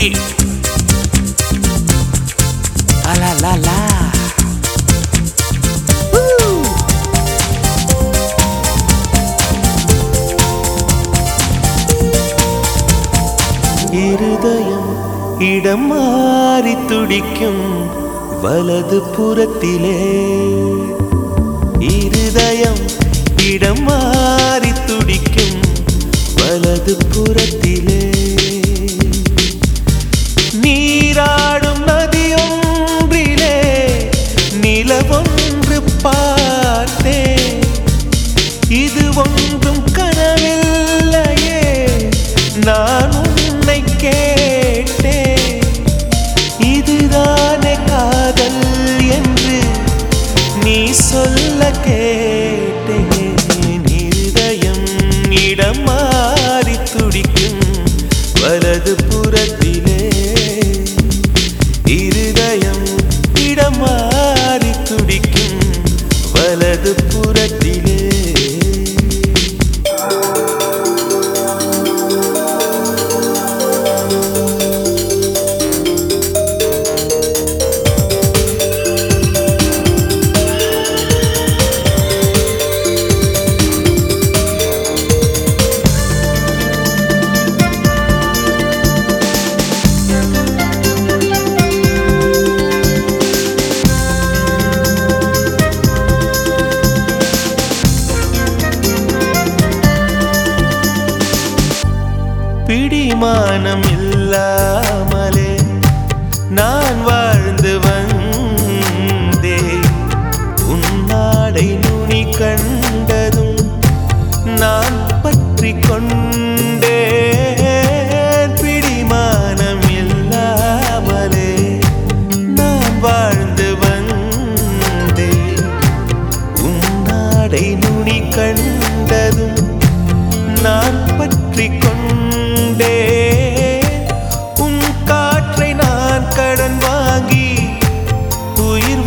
அலலலா. இருதயம் இடம் மாறி துடிக்கும் வலது புறத்திலே இருதயம் இடம் மாறி துடிக்கும் வலது புறத்திலே நீராடும் நதியொன்றிலே நிலவொன்று பார்த்தேன் இது ஒன்றும் கனவில்லையே நான் உன்னை கேட்டேன் இதுதானே காதல் என்று நீ சொல்ல கேட்டேன் இருதயம் இடம் மாறி துடிக்கும் வலது புறத்திலே இருதயம் இடம் மாறி துடிக்கும் வலது புறத்திலே பிடிமானம் இல்லாமலே நான் வாழ்ந்து வந்தே உன்னாடை நுனி கண்டதும் நான் பற்றி கொண்டே பிடிமானம் இல்லாமலே நான் வாழ்ந்து வந்தே உன்னாடை நுனி கண்டதும் நான் பற்றி கொண்டே உன் காற்றை நான் கடன் வாங்கி உயிர்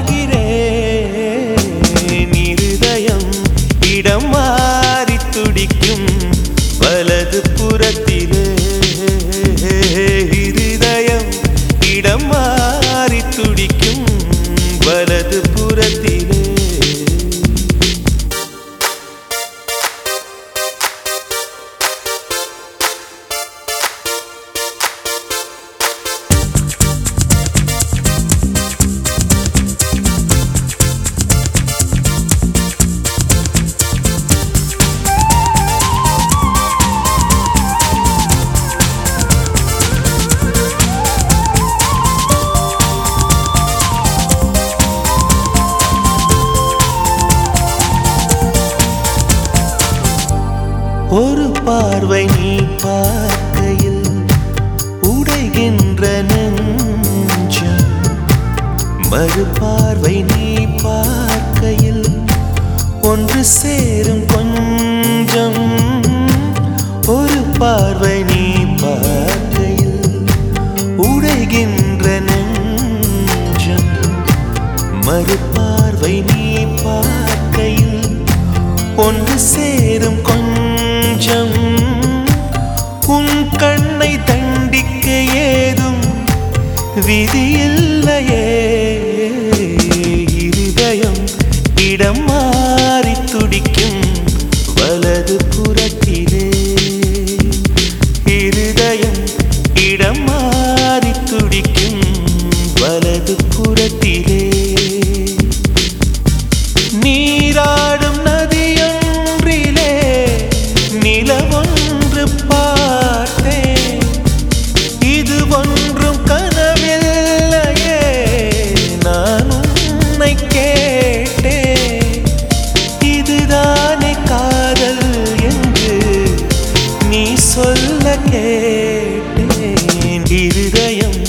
வாழ்கிறேன் இருதயம் இடம் மாறி துடிக்கும் வலது புறத்திலே இருதயம் இடம் மாறி துடிக்கும் வலது புறத்திலே ஒரு பார்வை நீ பார்க்கையில் உடைகின்ற நெஞ்சம் மறு பார்வை நீ பார்க்கையில் ஒன்று சேரும் கொஞ்சம் ஒரு பார்வை நீ பார்க்கையில் உடைகின்ற நெஞ்சம் மறு பார்வை நீ பார்க்கையில் ஒன்று சேரும் கொஞ்சம் உன் கண்ணை தண்டிக்க ஏதும் விதியில்லையே இருதயம் இடம் மாறி துடிக்கும் வலது புறத்திலே இருதயம் இடம் மாறி துடிக்கும் வலது புறத்திலே நீராடும் நதியொன்றிலே நிலவொன்று பார்த்தேன் இது ஒன்றும் கனவில்லையே நான் உன்னை கேட்டேன் இதுதானே காதல் என்று நீ சொல்ல கேட்டேன் இருதயம்